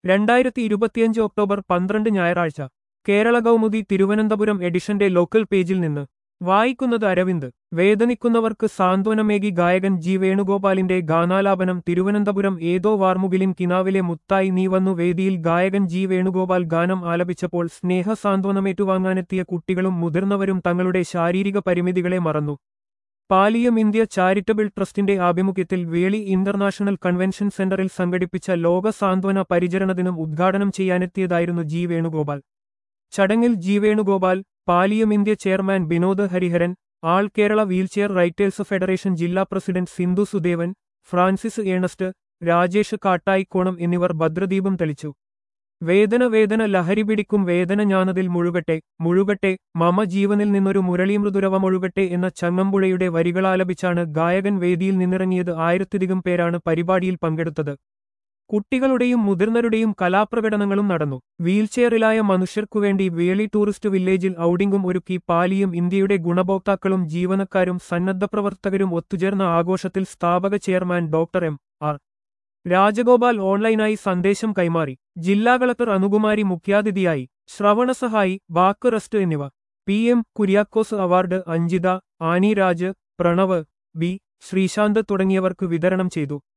രണ്ടായിരത്തി ഇരുപത്തിയഞ്ച് ഒക്ടോബർ പന്ത്രണ്ട് ഞായറാഴ്ച കേരള കൗമുദി തിരുവനന്തപുരം എഡിഷന്റെ ലോക്കൽ പേജിൽ നിന്ന് വായിക്കുന്നത് അരവിന്ദ് വേദനിക്കുന്നവർക്ക് സാന്ത്വനമേകി ഗായകൻ ജി വേണുഗോപാലിന്റെ ഗാനാലാപനം തിരുവനന്തപുരം ഏതോ വാർമുകിലിൻ കിനാവിലെ മുത്തായി നീ വന്നു വേദിയിൽ ഗായകൻ ജി വേണുഗോപാൽ ഗാനം ആലപിച്ചപ്പോൾ സ്നേഹ സാന്ത്വനമേറ്റുവാങ്ങാനെത്തിയ കുട്ടികളും മുതിർന്നവരും തങ്ങളുടെ ശാരീരിക പരിമിതികളെ മറന്നു പാലിയം ഇന്ത്യ ചാരിറ്റബിൾ ട്രസ്റ്റിന്റെ ആഭിമുഖ്യത്തിൽ വേളി ഇന്റർനാഷണൽ കൺവെൻഷൻ സെന്ററിൽ സംഘടിപ്പിച്ച ലോക സാന്ത്വന പരിചരണ ദിനം ഉദ്ഘാടനം ചെയ്യാനെത്തിയതായിരുന്നു ജി വേണുഗോപാൽ ചടങ്ങിൽ G Venugopal Pallium India chairman Vinod Hariharan all Kerala wheelchair writers federation ജില്ലാ president Sindhu Sudevan Francis Ernest Rajesh Kattayikonam എന്നിവർ ഭദ്രദീപം തെളിച്ചു വേദന വേദന ലഹരി പിടിക്കും വേദന ഞാനതിൽ മുഴുകട്ടെ മുഴുകട്ടെ മമ ജീവനിൽ നിന്നൊരു മുരളീമൃദുരവമൊഴുകട്ടെ എന്ന ചങ്ങമ്പുഴയുടെ വരികളാലപിച്ചാണ് ഗായകൻ വേദിയിൽ നിന്നിറങ്ങിയത് ആയിരത്തിധികം പേരാണ് പരിപാടിയിൽ പങ്കെടുത്തത് കുട്ടികളുടെയും മുതിർന്നവരുടെയും കലാപ്രകടനങ്ങളും നടന്നു വീൽചെയറിലായ മനുഷ്യർക്കുവേണ്ടി വേളി ടൂറിസ്റ്റ് വില്ലേജിൽ ഔഡിംഗും ഒരുക്കി പാലിയും ഇന്ത്യയുടെ ഗുണഭോക്താക്കളും ജീവനക്കാരും സന്നദ്ധപ്രവർത്തകരും ഒത്തുചേർന്ന ആഘോഷത്തിൽ സ്ഥാപക chairman doctor M R Rajagopal ഓൺലൈനായി സന്ദേശം കൈമാറി ജില്ലാ കളക്ടർ അനുകുമാരി മുഖ്യാതിഥിയായി ശ്രവണസഹായി വാക്ക് റെസ്റ്റ് എന്നിവ P M Kuriakose award Anjitha Annie Raj Pranav B Sreesanth തുടങ്ങിയവർക്ക് വിതരണം ചെയ്തു